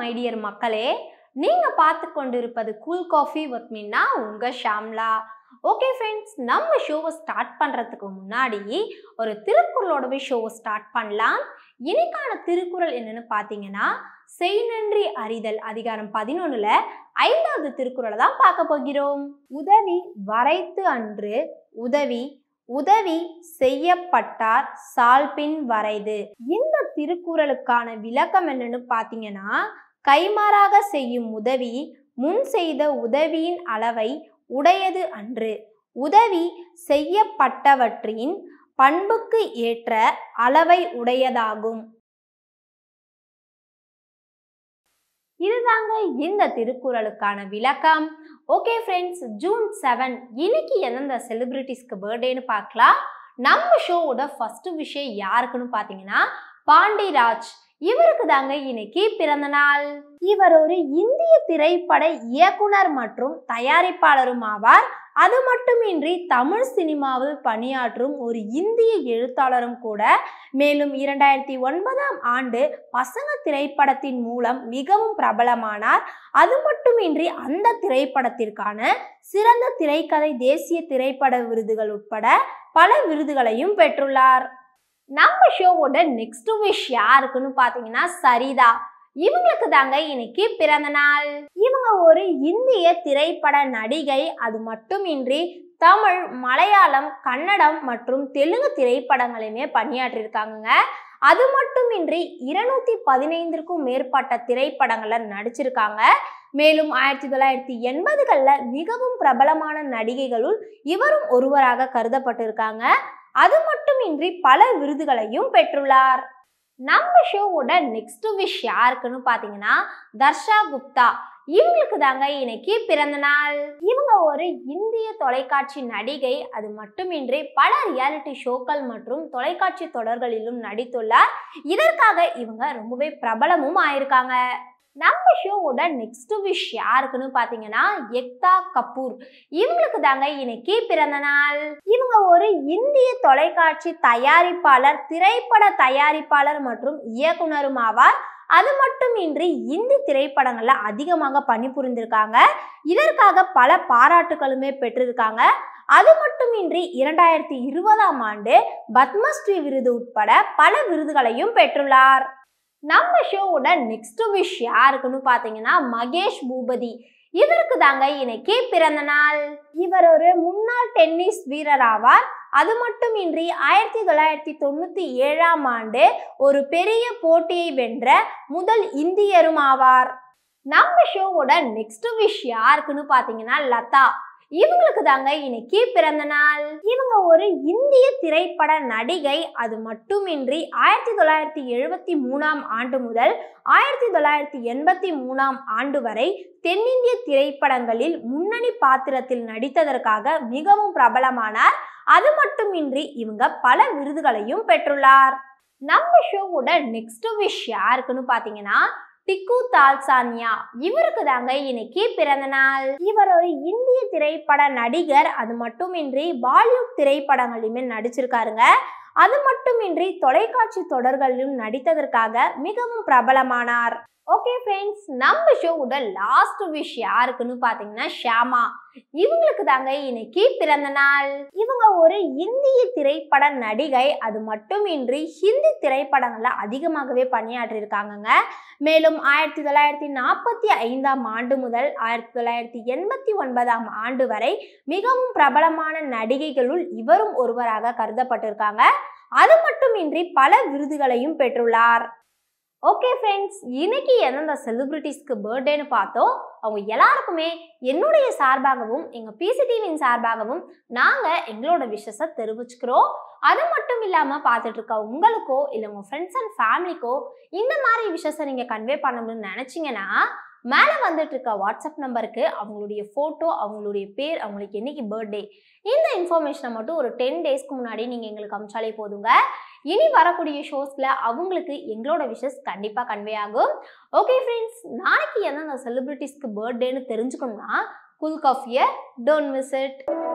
my dear மக்களே நீங்க பார்த்து கொண்டிருப்பது கூல் காஃபி வித் மீனா உங்க ஷாம்லா ஓகே ஃப்ரெண்ட்ஸ் நம்ம ஷோவை ஸ்டார்ட் பண்றதுக்கு முன்னாடி ஒரு திருக்குறளோட போய் ஷோவை ஸ்டார்ட் பண்ணலாம் இன்னைக்கான திருக்குறள் என்னன்னு பார்த்தீங்கன்னா செய் நன்றி அறிதல் அதிகாரம் பதினொன்னுல ஐந்தாவது திருக்குறளை தான் பார்க்க போகிறோம் உதவி வரைத்து அன்று உதவி உதவி செய்யப்பட்டார் சால்பின் வரைது இந்த திருக்குறளுக்கான விளக்கம் என்னன்னு பார்த்தீங்கன்னா கைமாறாக செய்யும் உதவி முன் செய்த உதவியின் அளவை உடையது அன்று உதவி செய்யப்பட்டவற்றின் பண்புக்கு ஏற்ற அளவை உடையதாகும் இதுதாங்க இந்த திருக்குறளுக்கான விளக்கம் ஓகே ஃப்ரெண்ட்ஸ் ஜூன் செவன் இன்னைக்கு எந்தெந்த செலிபிரிட்டிஸ்க்கு பர்த்டேன்னு பார்க்கலாம் நம்ம ஷோவோட ஃபர்ஸ்ட் விஷயம் யாருக்குன்னு பார்த்தீங்கன்னா பாண்டிராஜ் இவருக்கு தாங்க இன்னைக்கு பிறந்த நாள் இவர் ஒரு இந்திய திரைப்பட இயக்குனர் மற்றும் தயாரிப்பாளரும் ஆவார் அது மட்டுமின்றி தமிழ் சினிமாவில் பணியாற்றும் ஒரு இந்திய எழுத்தாளரும் கூட மேலும் இரண்டாயிரத்தி ஒன்பதாம் ஆண்டு பசங்க திரைப்படத்தின் மூலம் மிகவும் பிரபலமானார் அது மட்டுமின்றி அந்த திரைப்படத்திற்கான சிறந்த திரைக்கதை தேசிய திரைப்பட விருதுகள் உட்பட பல விருதுகளையும் பெற்றுள்ளார் நம்ம ஷோவோட நெக்ஸ்ட் விஷ் யாருக்குன்னு பார்த்தீங்கன்னா சரிதா இவங்களுக்கு தாங்க இன்னைக்கு பிறந்த நாள் இவங்க ஒரு இந்திய திரைப்பட நடிகை அது மட்டுமின்றி தமிழ் மலையாளம் கன்னடம் மற்றும் தெலுங்கு திரைப்படங்களையுமே பணியாற்றியிருக்காங்கங்க அது மட்டுமின்றி இருநூத்தி பதினைந்திற்கும் மேற்பட்ட திரைப்படங்கள்ல நடிச்சிருக்காங்க மேலும் ஆயிரத்தி தொள்ளாயிரத்தி எண்பதுகளில் மிகவும் பிரபலமான நடிகைகளுள் இவரும் ஒருவராக கருதப்பட்டிருக்காங்க அது மட்டுமின்றி பல விருதுகளையும் பெற்றுள்ளார் நம்ம ஷோவோட நெக்ஸ்ட் விஷ் யாருக்குன்னு பார்த்தீங்கன்னா தர்ஷா குப்தா இவங்களுக்கு தாங்க இன்னைக்கு பிறந்த நாள் இவங்க ஒரு இந்திய தொலைக்காட்சி நடிகை அது மட்டுமின்றி பல ரியாலிட்டி ஷோக்கள் மற்றும் தொலைக்காட்சி தொடர்களிலும் நடித்துள்ளார் இதற்காக இவங்க ரொம்பவே பிரபலமும் ஆயிருக்காங்க நம்ம ஷோவோட நெக்ஸ்ட் விஷ் யாருக்குன்னு பார்த்தீங்கன்னா எக்தா கபூர் இவங்களுக்கு தாங்க இன்னைக்கு பிறந்த நாள் இவங்க ஒரு இந்திய தொலைக்காட்சி தயாரிப்பாளர் திரைப்பட தயாரிப்பாளர் மற்றும் இயக்குனரும் ஆவார் அது மட்டுமின்றி இந்தி திரைப்படங்கள்ல அதிகமாக பணிபுரிந்திருக்காங்க இதற்காக பல பாராட்டுகளுமே பெற்றிருக்காங்க அது மட்டுமின்றி இரண்டாயிரத்தி இருபதாம் ஆண்டு பத்மஸ்ரீ விருது உட்பட பல விருதுகளையும் பெற்றுள்ளார் நம்ம ஷோவோட நெக்ஸ்ட் விஷ் யாருக்குன்னு பார்த்தீங்கன்னா மகேஷ் பூபதி இவருக்கு தாங்க இன்னைக்கு பிறந்த நாள் இவர் ஒரு முன்னாள் டென்னிஸ் வீரர் ஆவார் அது மட்டுமின்றி ஆயிரத்தி தொள்ளாயிரத்தி தொண்ணூத்தி ஏழாம் ஆண்டு ஒரு பெரிய போட்டியை வென்ற முதல் இந்தியரும் ஆவார் நம்ம ஷோவோட நெக்ஸ்ட் விஷ் யாருக்குன்னு பார்த்தீங்கன்னா லதா இவங்களுக்கு தாங்க இன்னைக்கு பிறந்த நாள் இவங்க ஒரு இந்திய திரைப்பட நடிகை அது மட்டுமின்றி ஆயிரத்தி தொள்ளாயிரத்தி எழுபத்தி மூணாம் ஆண்டு முதல் ஆயிரத்தி தொள்ளாயிரத்தி எண்பத்தி மூணாம் ஆண்டு வரை தென்னிந்திய திரைப்படங்களில் முன்னணி பாத்திரத்தில் நடித்ததற்காக மிகவும் பிரபலமானார் அது மட்டுமின்றி இவங்க பல விருதுகளையும் பெற்றுள்ளார் நம்ம ஷோவோட நெக்ஸ்ட் விஷ் யாருக்குன்னு பார்த்தீங்கன்னா டிக்கு தால்சானியா இவருக்கு தாங்க இன்னைக்கு பிறந்த நாள் இவர் ஒரு இந்திய திரைப்பட நடிகர் அது மட்டுமின்றி பாலிவுட் திரைப்படங்களிலுமே நடிச்சிருக்காருங்க அது மட்டுமின்றி தொலைக்காட்சி தொடர்களிலும் நடித்ததற்காக மிகவும் பிரபலமானார் ஓகே ஃப்ரெண்ட்ஸ் நம்ம ஷோவோட லாஸ்ட் விஷ் யாருக்குன்னு பார்த்தீங்கன்னா ஷியாமா இவங்களுக்கு தாங்க இன்னைக்கு பிறந்த நாள் இவங்க ஒரு இந்திய திரைப்பட நடிகை அது மட்டுமின்றி ஹிந்தி திரைப்படங்கள்ல அதிகமாகவே பணியாற்றியிருக்காங்கங்க மேலும் ஆயிரத்தி தொள்ளாயிரத்தி நாற்பத்தி ஐந்தாம் ஆண்டு முதல் ஆயிரத்தி தொள்ளாயிரத்தி எண்பத்தி ஒன்பதாம் ஆண்டு வரை மிகவும் பிரபலமான நடிகைகளுள் இவரும் ஒருவராக கருதப்பட்டிருக்காங்க அது மட்டுமின்றி பல விருதுகளையும் பெற்றுள்ளார் ஓகே ஃப்ரெண்ட்ஸ் இன்னைக்கு எந்தெந்த செலிபிரிட்டிஸ்க்கு பர்த்டேன்னு பார்த்தோம் அவங்க எல்லாருக்குமே என்னுடைய சார்பாகவும் எங்கள் பிசிடிவியின் சார்பாகவும் நாங்கள் எங்களோட விஷஸை தெரிவிச்சுக்கிறோம் அது மட்டும் இல்லாமல் பார்த்துட்டு இருக்க உங்களுக்கோ இல்லை உங்கள் ஃப்ரெண்ட்ஸ் அண்ட் ஃபேமிலிக்கோ இந்த மாதிரி விஷஸை நீங்கள் கன்வே பண்ணணும்னு நினச்சிங்கன்னா மேலே வந்துட்டு இருக்க வாட்ஸ்அப் நம்பருக்கு அவங்களுடைய ஃபோட்டோ அவங்களுடைய பேர் அவங்களுக்கு என்னைக்கு பர்த்டே இந்த இன்ஃபர்மேஷனை மட்டும் ஒரு டென் டேஸ்க்கு முன்னாடி நீங்கள் எங்களுக்கு அமிச்சாலே போதுங்க இனி வரக்கூடிய ஷோஸில் அவங்களுக்கு எங்களோட விஷஸ் கண்டிப்பாக கன்வே ஆகும் ஓகே ஃப்ரெண்ட்ஸ் நாளைக்கு எந்தெந்த செலிபிரிட்டிஸ்க்கு பர்த்டேன்னு தெரிஞ்சுக்கணும்னா குல் காஃபியை டோன்ட் மிஸ் இட்